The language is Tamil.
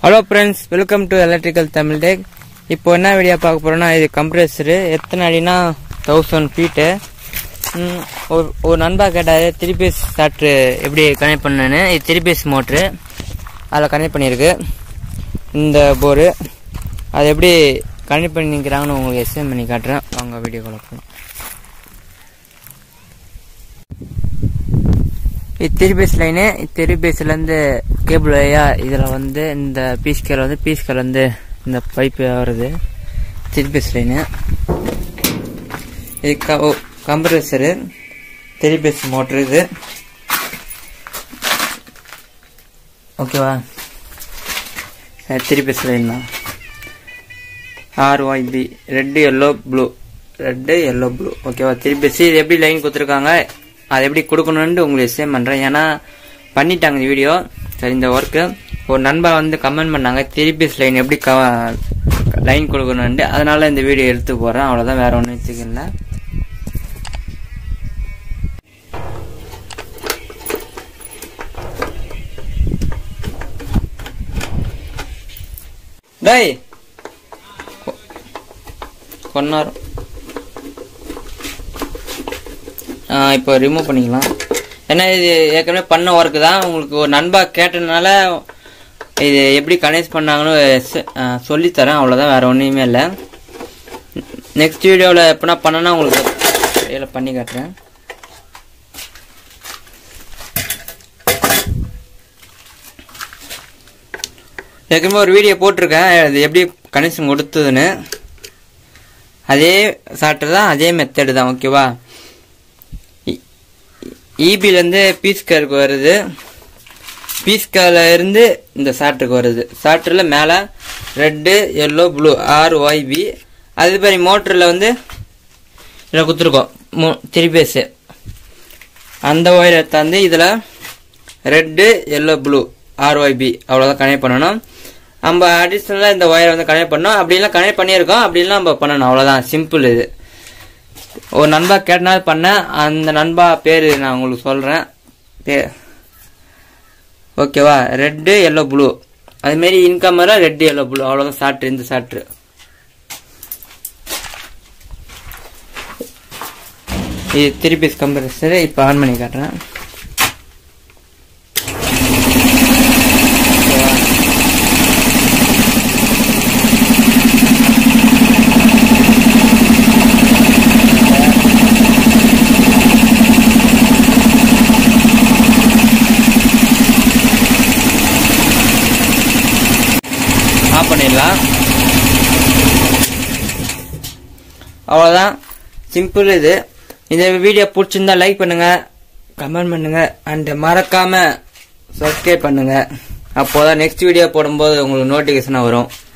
Hello friends welcome to electrical Tamil tech இப்போ என்ன வீடியோ பார்க்க போறோம்னா இது கம்ப்ரெசரு எத்தனை அடினா தௌசண்ட் ஃபீட்டு ஒரு ஒரு நண்பா கேட்டார் த்ரீ பீஸ் சாட்ரு எப்படி கனெக்ட் பண்ணேன்னு இது த்ரீ பீஸ் மோட்ரு அதில் கனெக்ட் பண்ணியிருக்கு இந்த போரு அதை எப்படி கனெக்ட் பண்ணிக்கிறாங்கன்னு உங்களுக்கு எக்ஸ்பிளைன் பண்ணி காட்டுறேன் வாங்க வீடியோ கால் போகலாம் இது த்ரீ பேஸ் லைனு த்ரீ பேஸ்லேருந்து கேபிள் வழியா இதில் வந்து இந்த பீஸ் கேர் வந்து பீஸ் கேர் வந்து இந்த பைப்பு வருது த்ரீ பேஸ் லைனு இது க கம்ப்ரஸரு த்ரீ பேஸ் மோட்ரு இது ஓகேவா த்ரீ பேஸ் லைன் தான் RYB red yellow blue red yellow blue ஓகேவா த்ரீ பேஸ் இது எப்படி லைன் கொடுத்துருக்காங்க அதை எப்படி கொடுக்கணுன்ட்டு உங்களுக்கு எக்ஸ்பிளைன் பண்ணுறேன் ஏன்னா பண்ணிட்டாங்க இந்த வீடியோ சரி இந்த ஒர்க்கு ஒரு நண்பா வந்து கமெண்ட் பண்ணாங்க த்ரீ பீஸ் லைன் எப்படி க லைன் கொடுக்கணுன்ட்டு அதனால இந்த வீடியோ எடுத்து போகிறேன் அவ்வளோதான் வேற ஒன்றும் வச்சுக்கல டேய் கொன்னாரம் இப்போ ரிமூவ் பண்ணிக்கலாம் ஏன்னா இது ஏற்கனவே பண்ண ஒர்க்கு தான் உங்களுக்கு ஒரு நண்பா கேட்டதுனால இது எப்படி கனெக்ட் பண்ணாங்கன்னு செ- ஆ, சொல்லித்தரேன் அவ்வளோதான் வேறு ஒன்றுமே இல்லை நெக்ஸ்ட் வீடியோவில் எப்படின்னா பண்ணனா உங்களுக்கு இதில் பண்ணி காட்டுறேன் ஏற்கனவே ஒரு வீடியோ போட்டிருக்கேன் அது எப்படி கனெக்ஷன் கொடுத்ததுன்னு அதே சாப்டர் தான் அதே மெத்தடு தான் ஓகேவா இபிலேருந்து பீஸ்கருக்கு வருது பீஸ்கால இருந்து இந்த சாட்டுக்கு வருது சாட்டில் மேலே red yellow blue R YB அது மாதிரி மோட்டரில் வந்து இதில் கொடுத்துருக்கோம் மூ த்ரீ பேஸு அந்த ஒயரை எடுத்தாந்து இதில் ரெட்டு எல்லோ ப்ளூ ஆர்ஒய்பி அவ்வளோதான் கனெக்ட் பண்ணணும் நம்ம அடிஷ்னலாக இந்த ஒயரை வந்து கனெக்ட் பண்ணோம் அப்படிலாம் கனெக்ட் பண்ணியிருக்கோம் அப்படிலாம் நம்ம பண்ணணும் அவ்வளோதான் சிம்பிள் இது ஒரு நண்பா கேட்டனால பண்ணேன் அந்த நண்பா பேர் நான் உங்களுக்கு சொல்கிறேன் பே ஓகேவா ரெட்டு எல்லோ ப்ளூ அதுமாரி இன்கமரா ரெட்டு எல்லோ ப்ளூ அவ்வளோதான் சாட்ரு இந்த சாட்ரு இது த்ரீ பீஸ் கம்ப்ரஸர் இப்போ ஆன் பண்ணி காட்டுறேன் ஓகேவா? ஆஃப் பண்ணிடலாம் அவ்வளோதான் சிம்பிள் இது இந்த வீடியோ பிடிச்சிருந்தா லைக் பண்ணுங்க கமெண்ட் பண்ணுங்க அண்ட் மறக்காம சப்ஸ்கிரைப் பண்ணுங்க அப்போதான் நெக்ஸ்ட் வீடியோ போடும்போது உங்களுக்கு நோட்டிஃபிகேஷனாக வரும்